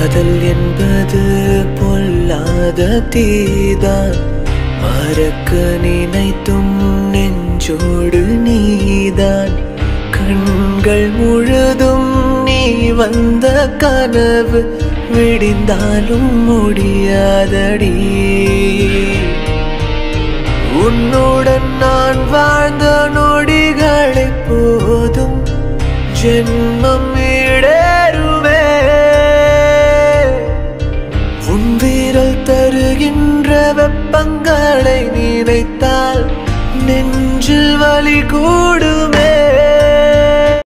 காதல் என்பது பொல்லாத தீதான் மறக்க நினைத்தும் நெஞ்சோடு நீதான் கண்கள் முழுதும் நீ வந்த கனவு விடிந்தாலும் முடியாதடி உன்னுடன் நான் வாழ்ந்த நொடிகளை போதும் ஜென்மம் ஈடேறுவே உன் வீரல் தருகின்ற வெப்பங்களை நினைத்தால் நெஞ்சில் வலி கூடு